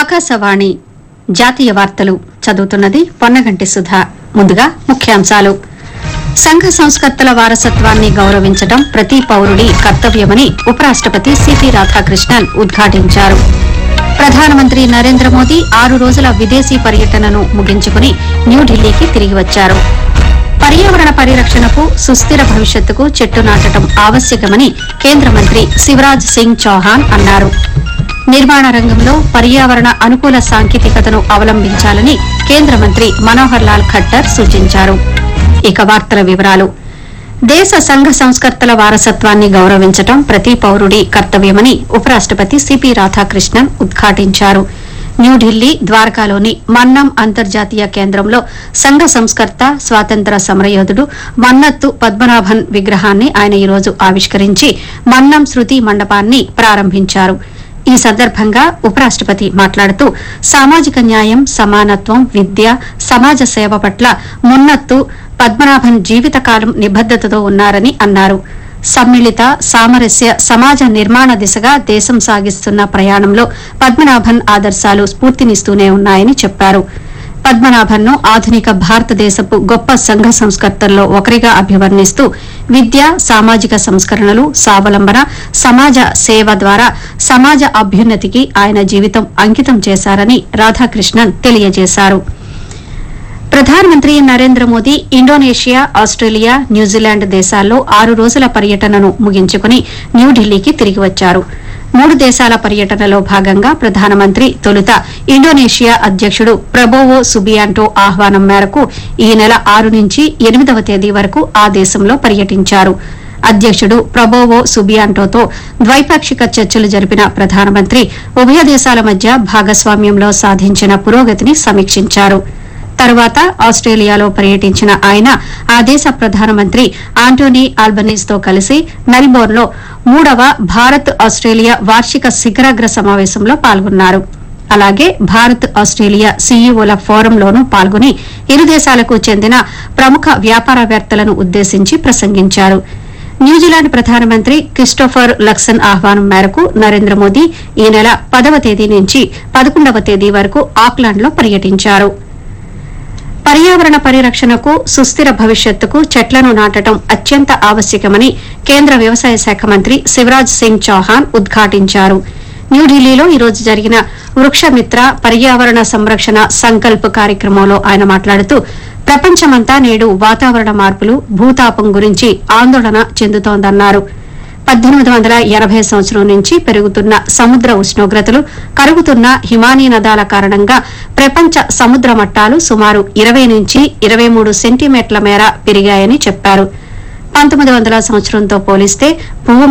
ఆకాశవాణి జాతీయ వార్తలు చదువుతున్నది పొన్నగంటి సుధా ముందుగా ముఖ్యాంశాలు సంఘ సంస్కర్తల వారసత్వాన్ని గౌరవించడం ప్రతి పౌరుడి కర్తవ్యమని ఉపరాష్టపతి సిపి రాధాకృష్ణన్ ఉద్ఘాటించారు ప్రధానమంత్రి నరేంద్ర మోదీ ఆరు రోజుల విదేశీ పర్యటనను ముగించుకుని న్యూఢిల్లీకి తిరిగి వచ్చారు పర్యావరణ పరిరక్షణకు సుస్థిర భవిష్యత్తుకు చెట్టు నాటడం ఆవశ్యకమని కేంద్ర మంత్రి శివరాజ్ సింగ్ చౌహాన్ అన్నారు నిర్మాణ రంగంలో పర్యావరణ అనుకూల సాంకేతికతను అవలంబించాలని కేంద్ర మంత్రి మనోహర్ లాల్ ఖట్టర్ సూచించారు ఇక వార్తల వివరాలు దేశ సంఘ సంస్కర్తల వారసత్వాన్ని గౌరవించడం ప్రతి పౌరుడి కర్తవ్యమని ఉపరాష్టపతి సిపి రాధాకృష్ణన్ ఉద్ఘాటించారు న్యూఢిల్లీ ద్వారకాలోని మన్నం అంతర్జాతీయ కేంద్రంలో సంఘ సంస్కర్త స్వాతంత్ర సమరయోధుడు మన్నత్తు పద్మనాభన్ విగ్రహాన్ని ఆయన ఈరోజు ఆవిష్కరించి మన్నం శృతి మండపాన్ని ప్రారంభించారు ఈ సందర్భంగా ఉపరాష్టపతి మాట్లాడుతూ సామాజిక న్యాయం సమానత్వం విద్య సమాజ సేవ పట్ల మున్నత్తు పద్మనాభన్ జీవితకాలం నిబద్దతతో ఉన్నారని అన్నారు సమ్మిళిత సామరస్య సమాజ నిర్మాణ దిశగా దేశం సాగిస్తున్న ప్రయాణంలో పద్మనాభన్ ఆదర్శాలు స్ఫూర్తినిస్తూనే ఉన్నాయని చెప్పారు పద్మనాభన్ను ఆధునిక భారతదేశపు గొప్ప సంఘ సంస్కర్తల్లో ఒకరిగా అభివర్ణిస్తూ విద్య సామాజిక సంస్కరణలు స్వావలంబన సమాజ సేవ ద్వారా సమాజ అభ్యున్నతికి ఆయన జీవితం అంకితం చేశారని రాధాకృష్ణన్ తెలియజేశారు ప్రధానమంత్రి Narendra Modi Indonesia Australia New Zealand దేశాల్లో ఆరు రోజుల పర్యటనను ముగించుకుని న్యూఢిల్లీకి తిరిగి వచ్చారు మూడు దేశాల పర్యటనలో భాగంగా ప్రధానమంత్రి తొలుత ఇండోనేషియా అధ్యకుడు ప్రబోవో సుబియాంటో ఆహ్వానం మేరకు ఈ నెల ఆరు నుంచి ఎనిమిదవ తేదీ వరకు ఆ దేశంలో పర్యటించారు అధ్యకుడు ప్రబోవో సుబియాంటోతో ద్వైపాక్షిక చర్చలు జరిపిన ప్రధానమంత్రి ఉభయ దేశాల మధ్య భాగస్వామ్యంలో సాధించిన పురోగతిని సమీక్షించారు తర్వాత ఆస్ట్రేలియాలో పర్యటించిన ఆయన ఆ దేశ ప్రధానమంత్రి ఆంటోనీ ఆల్బనీస్ తో కలిసి మెల్బోర్న్ లో మూడవ భారత్ ఆస్ట్రేలియా వార్షిక శిఖరాగ్ర సమావేశంలో పాల్గొన్నారు అలాగే భారత్ ఆస్ట్రేలియా సీఈఓల ఫోరంలోనూ పాల్గొని ఇరు దేశాలకు చెందిన ప్రముఖ వ్యాపారవేత్తలను ఉద్దేశించి ప్రసంగించారు న్యూజిలాండ్ ప్రధానమంత్రి క్రిస్టోఫర్ లక్సన్ ఆహ్వానం మేరకు నరేంద్ర మోదీ ఈ నెల పదవ తేదీ నుంచి పదకొండవ తేదీ వరకు ఆక్లాండ్లో పర్యటించారు పర్యావరణ పరిరక్షణకు సుస్థిర భవిష్యత్తుకు చెట్లను నాటడం అత్యంత ఆవశ్యకమని కేంద్ర వ్యవసాయ శాఖ మంత్రి శివరాజ్ సింగ్ చౌహాన్ ఉద్ఘాటించారు న్యూఢిల్లీలో ఈ రోజు జరిగిన వృక్షమిత్ర పర్యావరణ సంరక్షణ సంకల్ప్ కార్యక్రమంలో ఆయన మాట్లాడుతూ ప్రపంచమంతా నేడు వాతావరణ మార్పులు భూతాపం గురించి ఆందోళన చెందుతోందన్నారు పద్దెనిమిది వందల ఎనభై సంవత్సరం నుంచి పెరుగుతున్న సముద్ర ఉష్ణోగ్రతలు కరుగుతున్న హిమానీ నదాల కారణంగా ప్రపంచ సముద్ర మట్టాలు సుమారు ఇరవై నుంచి ఇరవై మూడు సెంటీమీటర్ల మేర పెరిగాయని చెప్పారు పంతొమ్మిది వందల సంవత్సరంతో పోలిస్తే భూమి